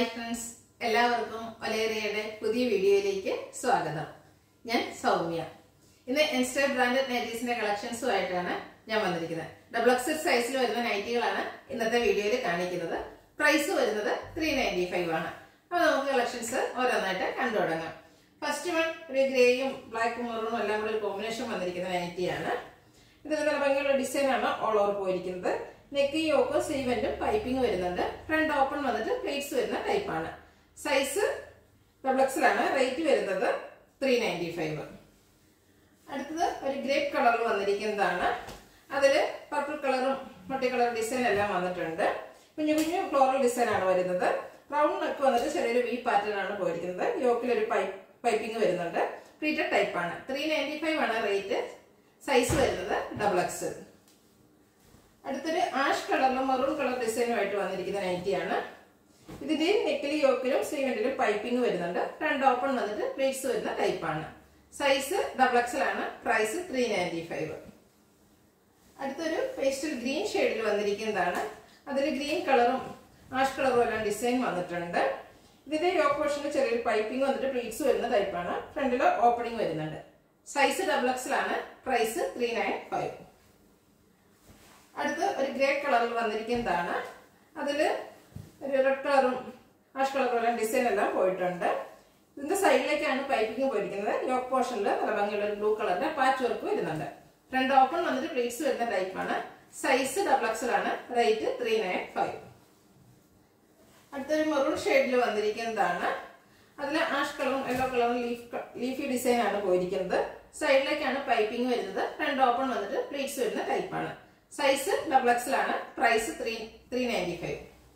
hi friends എല്ലാവർക്കും ഒലേറിയയുടെ പുതിയ വീഡിയോയിലേക്ക് സ്വാഗതം ഞാൻ സൗമ്യ ഇന്ന് ഇൻസ്റ്റർ ബ്രാൻഡഡ് നൈറ്റീസിന്റെ കളക്ഷൻസുമായിട്ടാണ് ഞാൻ വന്നിരിക്കുന്നത് ഡബിൾ എക്സൽ സൈസിൽ വരുന്ന നൈറ്റികളാണ് ഇന്നത്തെ വീഡിയോയിൽ കാണിക്കുന്നത് പ്രൈസ് വരുന്നത് ത്രീ നയൻറ്റി ഫൈവ് ആണ് അപ്പൊ നമുക്ക് കളക്ഷൻസ് ഓരോന്നായിട്ട് കണ്ടു തുടങ്ങാം ഫസ്റ്റ് വൺ ഒരു ഗ്രേയും ബ്ലാക്കും മെറൂണും എല്ലാം കൂടെ ഒരു കോമ്പിനേഷൻ വന്നിരിക്കുന്ന നൈറ്റിയാണ് ഇത് നല്ല ഭംഗിയുള്ള ഡിസൈൻ ആണ് ഓൾ ഓവർ പോയിരിക്കുന്നത് നെക്ക് യോക്ക് സീവന്റും പൈപ്പിംഗ് വരുന്നുണ്ട് ഫ്രണ്ട് ഓപ്പൺ വന്നിട്ട് പ്ലേറ്റ്സ് വരുന്ന ടൈപ്പാണ് സൈസ് ഡബ്ലക്സിലാണ് റേറ്റ് വരുന്നത് ത്രീ നയൻറ്റി ഫൈവ് അടുത്തത് ഒരു ഗ്രേപ്പ് കളറിൽ വന്നിരിക്കുന്നതാണ് അതിൽ പർപ്പിൾ കളറും മൾട്ടി കളർ ഡിസൈൻ എല്ലാം വന്നിട്ടുണ്ട് കുഞ്ഞു കുഞ്ഞു ഫ്ലോറൽ ഡിസൈൻ ആണ് വരുന്നത് റൗണ്ട് നെക്ക് വന്നിട്ട് ചെറിയൊരു വി പാറ്റേൺ ആണ് പോയിരിക്കുന്നത് യോക്കിൽ ഒരു പൈപ്പ് പൈപ്പിംഗ് വരുന്നുണ്ട് പ്രീറ്റഡ് ടൈപ്പ് ആണ് ത്രീ നയൻറ്റി ഫൈവ് ആണ് റേറ്റ് സൈസ് വരുന്നത് ഡബിൾ എക്സ് അടുത്തൊരു ആഷ് കളറിലും മെറൂൺ കളർ ഡിസൈനുമായിട്ട് വന്നിരിക്കുന്ന നൈറ്റിയാണ് ഇതിന്റെ നെക്കിലും യോക്കിലും സ്ലീവെന്റിലും പൈപ്പിംഗ് വരുന്നുണ്ട് ഫ്രണ്ട് ഓപ്പൺ വന്നിട്ട് പ്ലേറ്റ്സ് വരുന്ന ടൈപ്പാണ് സൈസ് ഡബിൾ എക്സൽ ആണ് പ്രൈസ് ത്രീ നയൻറ്റി ഫൈവ് അടുത്തൊരു പേസ്റ്റൽ ഗ്രീൻ ഷെയ്ഡിൽ വന്നിരിക്കുന്നതാണ് അതിൽ ഗ്രീൻ കളറും ആഷ് കളറും എല്ലാം ഡിസൈൻ വന്നിട്ടുണ്ട് ഇതിന്റെ യോക്ക് പോർഷനിൽ ചെറിയൊരു പൈപ്പിംഗ് വന്നിട്ട് പ്ലീറ്റ്സ് വരുന്ന ടൈപ്പാണ് ഫ്രണ്ടിൽ ഓപ്പണിംഗ് വരുന്നുണ്ട് സൈസ് ഡബിൾ എക്സൽ ആണ് പ്രൈസ് ത്രീ നയൻ ഫൈവ് അടുത്ത് ഒരു ഗ്രേ കളറിൽ വന്നിരിക്കുന്നതാണ് അതിൽ ഒരു റെഡ് കളറും ആഷ് കളറും എല്ലാം ഡിസൈൻ എല്ലാം പോയിട്ടുണ്ട് ഇതിന്റെ സൈഡിലേക്കാണ് പൈപ്പിംഗ് പോയിരിക്കുന്നത് യോക്ക് പോർഷനിൽ നല്ല ഭംഗിയുള്ള ഒരു ബ്ലൂ കളറിന്റെ പാച്ച് വർക്ക് വരുന്നുണ്ട് ഫ്രണ്ട് ഓപ്പൺ വന്നിട്ട് പ്ലീറ്റ്സ് വരുന്ന ടൈപ്പാണ് സൈസ് ഡബിൾ എക്സൽ ആണ് റേറ്റ് ത്രീ നയൻ ഫൈവ് അടുത്തൊരു മെറൂൺ ഷെയ്ഡിൽ വന്നിരിക്കുന്നതാണ് അതിൽ ആഷ് കളറും യെല്ലോ കളറും ലീഫ് ലീഫി ഡിസൈൻ ആണ് പോയിരിക്കുന്നത് സൈഡിലേക്കാണ് പൈപ്പിംഗ് വരുന്നത് ഫ്രണ്ട് ഓപ്പൺ വന്നിട്ട് പ്ലീറ്റ്സ് വരുന്ന ടൈപ്പാണ് സൈസ് ഡബിൾ എക്സൽ ആണ് price three three ninety five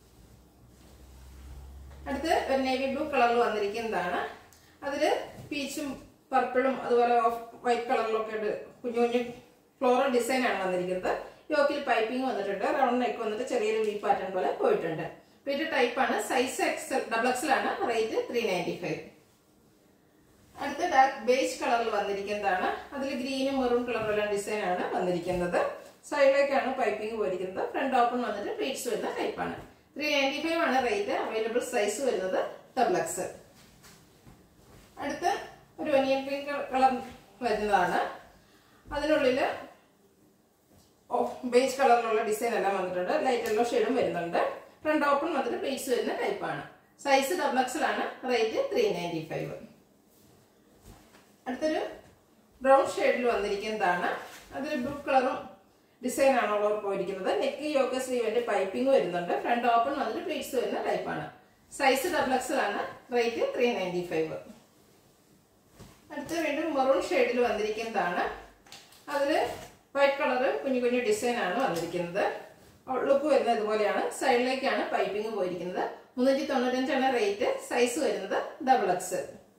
അടുത്ത് ഒരു നേവി ബ്ലൂ കളറിൽ വന്നിരിക്കുന്നതാണ് അതിൽ പീച്ചും പർപ്പിളും അതുപോലെ ഓഫ് വൈറ്റ് കളറിലൊക്കെ ഉണ്ട് കുഞ്ഞു കുഞ്ഞു ഫ്ലോറൽ ഡിസൈൻ ആണ് വന്നിരിക്കുന്നത് യോക്കിൽ പൈപ്പിംഗ് വന്നിട്ടുണ്ട് റൗണ്ട് നെക്ക് വന്നിട്ട് ചെറിയൊരു വി പാറ്റേൺ പോലെ പോയിട്ടുണ്ട് പിന്നെ ടൈപ്പാണ് സൈസ് എക്സൽ ഡബിൾ എക്സൽ ആണ് റേറ്റ് ത്രീ നയൻറ്റി ഫൈവ് അടുത്ത ഡാർക്ക് ബേജ് കളറിൽ വന്നിരിക്കുന്നതാണ് അതിൽ ഗ്രീനും മെറൂൺ കളറും എല്ലാം ഡിസൈൻ ആണ് വന്നിരിക്കുന്നത് സൈഡിലേക്കാണ് പൈപ്പിംഗ് പോയിരിക്കുന്നത് ഫ്രണ്ട് ഓപ്പൺ വന്നിട്ട് പ്ലീറ്റ്സ് വരുന്ന ടൈപ്പാണ് ത്രീ നയൻറ്റി ഫൈവ് ആണ് റേറ്റ് അവൈലബിൾ സൈസ് വരുന്നത് ഡബിൾ എക്സ് അടുത്ത് ഒരു ഒനിയൻ പിങ്ക് കളർ വരുന്നതാണ് അതിനുള്ളിൽ ബേജ് കളറിലുള്ള ഡിസൈൻ എല്ലാം വന്നിട്ടുണ്ട് ലൈറ്റ് യെല്ലോ ഷെയ്ഡും വരുന്നുണ്ട് ഫ്രണ്ട് ഓപ്പൺ വന്നിട്ട് പ്ലീറ്റ്സ് വരുന്ന ടൈപ്പാണ് സൈസ് ഡബിൾ എക്സൽ ആണ് റേറ്റ് ത്രീ നയൻറ്റി ഫൈവ് അടുത്തൊരു ബ്രൗൺ ഷെയ്ഡിൽ വന്നിരിക്കുന്നതാണ് അതിൽ ബ്ലൂ കളറും ഡിസൈൻ ആണ് ഉള്ളവർ പോയിരിക്കുന്നത് നെക്ക് യോക്ക സ്ലീവിന്റെ പൈപ്പിംഗ് വരുന്നുണ്ട് ഫ്രണ്ട് ഓപ്പൺ വന്നിട്ട് പ്ലീറ്റ്സ് വരുന്ന ടൈപ്പാണ് സൈസ് ഡബിൾ എക്സൽ ആണ് റേറ്റ് ത്രീ നയൻറ്റി ഫൈവ് അടുത്ത് വീണ്ടും മെറൂൺ ഷെയ്ഡിൽ വന്നിരിക്കുന്നതാണ് അതിൽ വൈറ്റ് കളറ് കുഞ്ഞു കുഞ്ഞു ഡിസൈൻ ആണ് വന്നിരിക്കുന്നത് ലുക്ക് വരുന്നത് ഇതുപോലെയാണ് സൈഡിലേക്കാണ് പൈപ്പിംഗ് പോയിരിക്കുന്നത് മുന്നൂറ്റി തൊണ്ണൂറ്റഞ്ചാണ് റേറ്റ് സൈസ് വരുന്നത് ഡബിൾ എക്സ്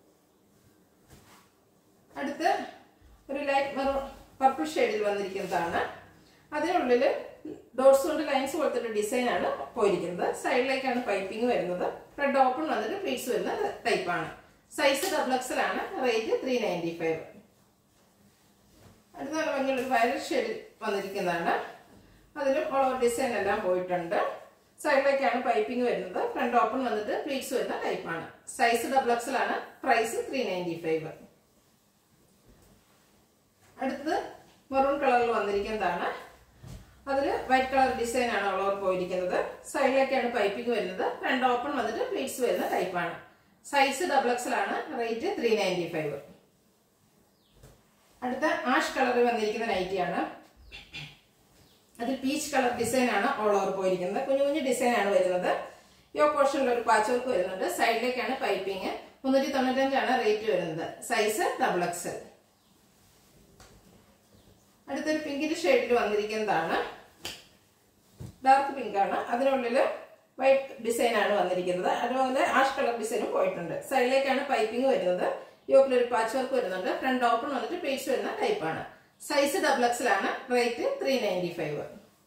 അടുത്ത് ഒരു ലൈറ്റ് മെറൂൺ പർപ്പിൾ ഷെയ്ഡിൽ വന്നിരിക്കുന്നതാണ് അതിനുള്ളിൽ ഡോട്ട്സ് കൊണ്ട് ലൈൻസ് കൊടുത്തിട്ട് ഡിസൈൻ ആണ് പോയിരിക്കുന്നത് സൈഡിലേക്കാണ് പൈപ്പിംഗ് വരുന്നത് ഫ്രണ്ട് ഓപ്പൺ വന്നിട്ട് പ്ലീറ്റ്സ് വരുന്ന ടൈപ്പാണ് സൈസ് ഡബിൾ എക്സൽ ആണ് റേറ്റ് ത്രീ നയൻറ്റി ഫൈവ് അടുത്ത ഭംഗിയുള്ള ഒരു വയലറ്റ് ഷെയ്ഡിൽ വന്നിരിക്കുന്നതാണ് അതിലും ഓൾ ഡിസൈൻ എല്ലാം പോയിട്ടുണ്ട് സൈഡിലേക്കാണ് പൈപ്പിംഗ് വരുന്നത് ഫ്രണ്ട് ഓപ്പൺ വന്നിട്ട് പ്ലീറ്റ്സ് വരുന്ന ടൈപ്പാണ് സൈസ് ഡബിൾ എക്സൽ ആണ് പ്രൈസ് ത്രീ നയൻറ്റി ഫൈവ് അടുത്തത് മെറൂൺ കളറിൽ വന്നിരിക്കുന്നതാണ് അതിൽ വൈറ്റ് കളർ ഡിസൈൻ ആണ് ഉള്ളവർ പോയിരിക്കുന്നത് സൈഡിലേക്കാണ് പൈപ്പിംഗ് വരുന്നത് ഫ്രണ്ട് ഓപ്പൺ വന്നിട്ട് പ്ലീറ്റ്സ് വരുന്ന ടൈപ്പാണ് സൈസ് ഡബിൾ എക്സൽ ആണ് റേറ്റ് ത്രീ നയൻറ്റി ഫൈവ് അടുത്ത ആഷ് കളറിൽ വന്നിരിക്കുന്ന നൈറ്റിയാണ് അതിൽ പീച്ച് കളർ ഡിസൈൻ ആണ് ഓൾ ഓവർ പോയിരിക്കുന്നത് കുഞ്ഞു കുഞ്ഞു ഡിസൈൻ ആണ് വരുന്നത് യോ പോർഷനിൽ ഒരു പാച്ച് വർക്ക് വരുന്നുണ്ട് സൈഡിലേക്കാണ് പൈപ്പിംഗ് മുന്നൂറ്റി തൊണ്ണൂറ്റഞ്ചാണ് റേറ്റ് വരുന്നത് സൈസ് ഡബിൾ എക്സൽ അടുത്തൊരു പിങ്കിന്റെ ഷെയ്ഡിൽ വന്നിരിക്കുന്നതാണ് ഡാർക്ക് പിങ്ക് ആണ് അതിനുള്ളിൽ വൈറ്റ് ഡിസൈൻ ആണ് വന്നിരിക്കുന്നത് അതുപോലെ ആഷ് കളർ ഡിസൈനും പോയിട്ടുണ്ട് സൈഡിലേക്കാണ് പൈപ്പിംഗ് വരുന്നത് യോക്കിൽ ഒരു പാച്ച് വർക്ക് വരുന്നുണ്ട് ഫ്രണ്ട് ഓപ്പൺ വന്നിട്ട് പേച്ച് വരുന്ന ടൈപ്പാണ് സൈസ് ഡബിൾ എക്സൽ ആണ് റേറ്റ് ത്രീ നയൻറ്റി ഫൈവ്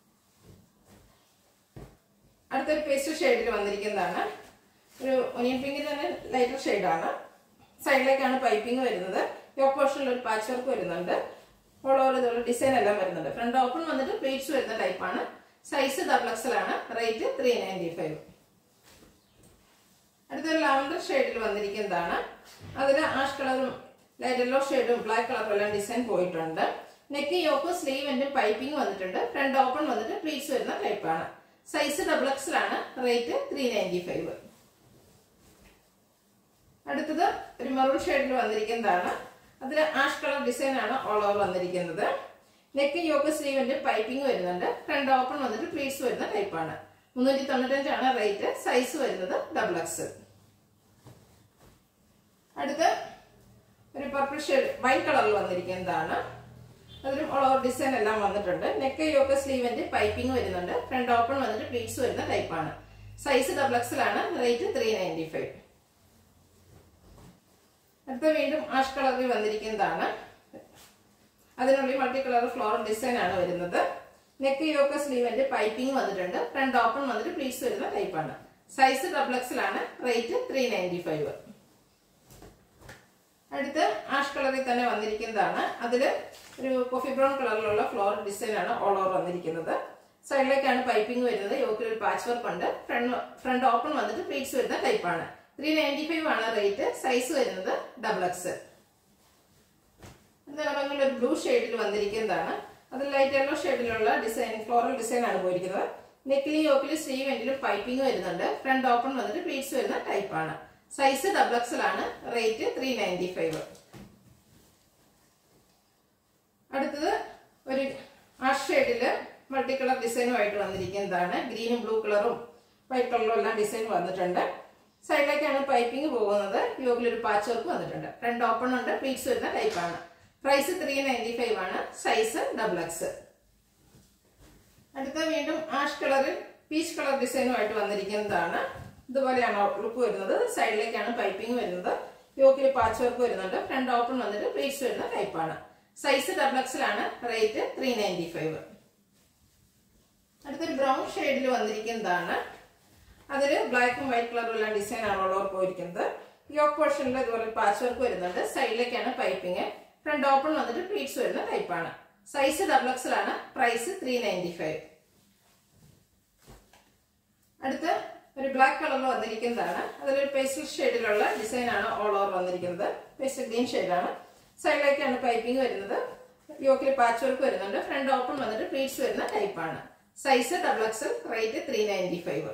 അടുത്തൊരു പേസ്റ്റ് ഷെയ്ഡിൽ വന്നിരിക്കുന്നതാണ് ഒരു ഒനിയൻ പിങ്കിന് തന്നെ ലൈറ്റർ ഷെയ്ഡാണ് സൈഡിലേക്കാണ് പൈപ്പിംഗ് വരുന്നത് യോക്ക് പോർഷനിൽ ഒരു പാച്ച് വർക്ക് വരുന്നുണ്ട് ഓൾ ഓവർ ഇതുള്ള ഡിസൈൻ എല്ലാം വരുന്നുണ്ട് ഫ്രണ്ട് ഓപ്പൺ വന്നിട്ട് പ്ലേറ്റ്സ് വരുന്ന ടൈപ്പാണ് സൈസ് ഡബിൾ എക്സൽ ആണ് റേറ്റ് ത്രീ നയൻറ്റി ഫൈവ് അടുത്ത ലാവൻഡർ ഷെയ്ഡിൽ വന്നിരിക്കുന്നതാണ് അതിൽ ആഷ് കളറും ലൈറ്റ് യെല്ലോ ഷെയ്ഡും ബ്ലാക്ക് കളറും എല്ലാം ഡിസൈൻ പോയിട്ടുണ്ട് നെക്ക് യോക്കും സ്ലീവ് പൈപ്പിംഗ് വന്നിട്ടുണ്ട് ഫ്രണ്ട് ഓപ്പൺ വന്നിട്ട് പ്ലീറ്റ്സ് വരുന്ന ടൈപ്പാണ് സൈസ് ഡബിൾ എക്സിലാണ് റേറ്റ് ത്രീ നയൻറ്റി ഫൈവ് അടുത്തത് ഒരു മെറൂൺ ഷെയ്ഡിൽ വന്നിരിക്കുന്നതാണ് അതിൽ ആഷ് കളർ ഡിസൈൻ ആണ് ഓൾ ഓവർ വന്നിരിക്കുന്നത് നെക്ക് യോക്ക് സ്ലീവിന്റെ പൈപ്പിംഗ് വരുന്നുണ്ട് ഫ്രണ്ട് ഓപ്പൺ വന്നിട്ട് പ്ലീറ്റ്സ് വരുന്ന ടൈപ്പാണ് മുന്നൂറ്റി തൊണ്ണൂറ്റഞ്ചാണ് റേറ്റ് സൈസ് വരുന്നത് ഡബിൾ എക്സ് അടുത്ത ഒരു പർപ്പിൾ ഷെയ്ഡ് വൈറ്റ് കളറിൽ വന്നിരിക്കുന്നതാണ് അതിലും ഓൾ ഓവർ ഡിസൈൻ എല്ലാം വന്നിട്ടുണ്ട് നെക്ക് യോക്ക് സ്ലീവിന്റെ പൈപ്പിംഗ് വരുന്നുണ്ട് ഫ്രണ്ട് ഓപ്പൺ വന്നിട്ട് പ്ലീറ്റ്സ് വരുന്ന ടൈപ്പാണ് സൈസ് ഡബിൾ എക്സിലാണ് റേറ്റ് ത്രീ നയൻറ്റി ഫൈവ് അടുത്ത വീണ്ടും ആഷ് കളറിൽ വന്നിരിക്കുന്നതാണ് അതിനുള്ളിൽ മൾട്ടി കളർ ഫ്ലോറൽ ഡിസൈൻ ആണ് വരുന്നത് നെക്ക് യോക്ക സ്ലീവിന്റെ പൈപ്പിംഗ് വന്നിട്ടുണ്ട് ഫ്രണ്ട് ഓപ്പൺ വന്നിട്ട് പ്ലീറ്റ്സ് വരുന്ന ടൈപ്പാണ് സൈസ് ഡബിൾ എക്സിലാണ് റേറ്റ് ത്രീ നയൻറ്റി ഫൈവ് അടുത്ത് ആഷ് കളറിൽ തന്നെ വന്നിരിക്കുന്നതാണ് അതിൽ ഒരു കോഫി ബ്രൗൺ കളറിലുള്ള ഫ്ലോറൽ ഡിസൈൻ ആണ് ഓൾ ഓവർ വന്നിരിക്കുന്നത് സൈഡിലേക്കാണ് പൈപ്പിംഗ് വരുന്നത് യോക്കിൽ ഒരു പാച്ച് വർക്ക് ഉണ്ട് ഫ്രണ്ട് ഫ്രണ്ട് ഓപ്പൺ വന്നിട്ട് പ്ലീറ്റ്സ് വരുന്ന ടൈപ്പാണ് ത്രീ നയൻറ്റി ഫൈവ് ആണ് റേറ്റ് സൈസ് വരുന്നത് ഡബിൾ എക്സ് നിറങ്ങളിൽ ഒരു ബ്ലൂ ഷെയ്ഡിൽ വന്നിരിക്കുന്നതാണ് അത് light yellow ഷെയ്ഡിലുള്ള design floral design ആണ് പോയിരിക്കുന്നത് നെക്കിലും യോക്കിലും സ്ലീവ് എൻഡിലും പൈപ്പിംഗ് വരുന്നുണ്ട് ഫ്രണ്ട് ഓപ്പൺ വന്നിട്ട് പ്ലീറ്റ്സ് വരുന്ന ടൈപ്പാണ് സൈസ് ഡബിൾ എക്സലാണ് റേറ്റ് ത്രീ നയൻറ്റി ഫൈവ് അടുത്തത് ഒരു ആഷ് ഷെയ്ഡില് മൾട്ടി കളർ ഡിസൈനുമായിട്ട് വന്നിരിക്കുന്നതാണ് ഗ്രീനും ബ്ലൂ കളറും വൈറ്റ് കളറും എല്ലാം ഡിസൈൻ വന്നിട്ടുണ്ട് സൈഡിലേക്കാണ് പൈപ്പിംഗ് പോകുന്നത് യോഗിൽ ഒരു പാച്ച് വർക്ക് വന്നിട്ടുണ്ട് ഫ്രണ്ട് ഓപ്പൺ ഉണ്ട് പ്ലീറ്റ്സ് വരുന്ന ടൈപ്പാണ് പ്രൈസ് ത്രീ നയൻറ്റി ഫൈവ് ആണ് സൈസ് ഡബിൾ എക്സ് അടുത്ത വീണ്ടും ആഷ് കളറിൽ പീച്ച് കളർ ഡിസൈനുമായിട്ട് വന്നിരിക്കുന്നതാണ് ഇതുപോലെയാണ് ലുക്ക് വരുന്നത് സൈഡിലേക്കാണ് പൈപ്പിംഗ് വരുന്നത് യോക്കിൽ പാച്ച് വർക്ക് വരുന്നുണ്ട് ഫ്രണ്ട് ഓപ്പൺ വന്നിട്ട് പ്ലീറ്റ്സ് വരുന്ന ടൈപ്പാണ് സൈസ് ഡബിൾ എക്സിലാണ് റേറ്റ് ത്രീ നയൻറ്റി ഫൈവ് അടുത്തൊരു ബ്രൗൺ ഷെയ്ഡിൽ വന്നിരിക്കുന്നതാണ് അതിൽ ബ്ലാക്കും വൈറ്റ് കളറും എല്ലാം ഡിസൈൻ ആണ് ഉള്ളവർ പോയിരിക്കുന്നത് യോക്ക് പോർഷനിൽ ഇതുപോലെ പാച്ച് വർക്ക് വരുന്നുണ്ട് സൈഡിലേക്കാണ് പൈപ്പിംഗ് ഫ്രണ്ട് ഓപ്പൺ വന്നിട്ട് പ്ലീറ്റ്സ് വരുന്ന ടൈപ്പാണ് സൈസ് ഡബിൾ എക്സിലാണ് പ്രൈസ് ത്രീ നയൻറ്റി ഫൈവ് അടുത്ത് ഒരു ബ്ലാക്ക് കളറിൽ വന്നിരിക്കുന്നതാണ് അതിലൊരു പേസ്റ്റൽ ഷെയ്ഡിലുള്ള ഡിസൈൻ ആണ് ഓൾ ഓവർ വന്നിരിക്കുന്നത് പേസ്റ്റൽ ഗ്രീൻ ഷെയ്ഡാണ് സൈഡിലേക്കാണ് പൈപ്പിംഗ് വരുന്നത് യോക്കിൽ പാച്ച് വർക്ക് വരുന്നുണ്ട് ഫ്രണ്ട് ഓപ്പൺ വന്നിട്ട് പ്ലീറ്റ്സ് വരുന്ന ടൈപ്പാണ് size double XL rate three ninety five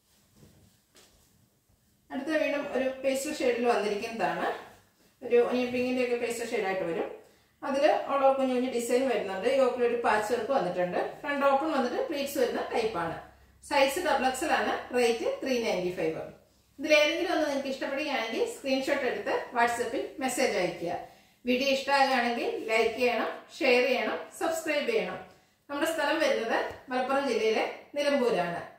അടുത്ത വീണ്ടും ഒരു പേസ്റ്റൽ ഷെയ്ഡിൽ വന്നിരിക്കുന്നതാണ് ഒരു ഒനിയൻ പിങ്കിന്റെ ഒക്കെ പേസ്റ്റൽ ഷെയ്ഡായിട്ട് വരും അതിൽ ഓളോ കുഞ്ഞു കുഞ്ഞു ഡിസൈൻ വരുന്നുണ്ട് യോക്കിൽ ഒരു പാച്ച് വർക്ക് വന്നിട്ടുണ്ട് ഫ്രണ്ട് ഓപ്പൺ വന്നിട്ട് പ്ലീറ്റ്സ് വരുന്ന ടൈപ്പാണ് സൈസ് ഡബിൾ എക്സൽ ആണ് റേറ്റ് ത്രീ നയൻറ്റി ഫൈവ് ഇതിലേതെങ്കിലും ഒന്ന് നിങ്ങൾക്ക് ഇഷ്ടപ്പെടുകയാണെങ്കിൽ സ്ക്രീൻഷോട്ട് എടുത്ത് വാട്സപ്പിൽ മെസ്സേജ് അയയ്ക്കുക വീഡിയോ ഇഷ്ടമാകുകയാണെങ്കിൽ ലൈക്ക് ചെയ്യണം ഷെയർ ചെയ്യണം സബ്സ്ക്രൈബ് ചെയ്യണം നമ്മുടെ സ്ഥലം വരുന്നത് മലപ്പുറം ജില്ലയിലെ നിലമ്പൂരാണ്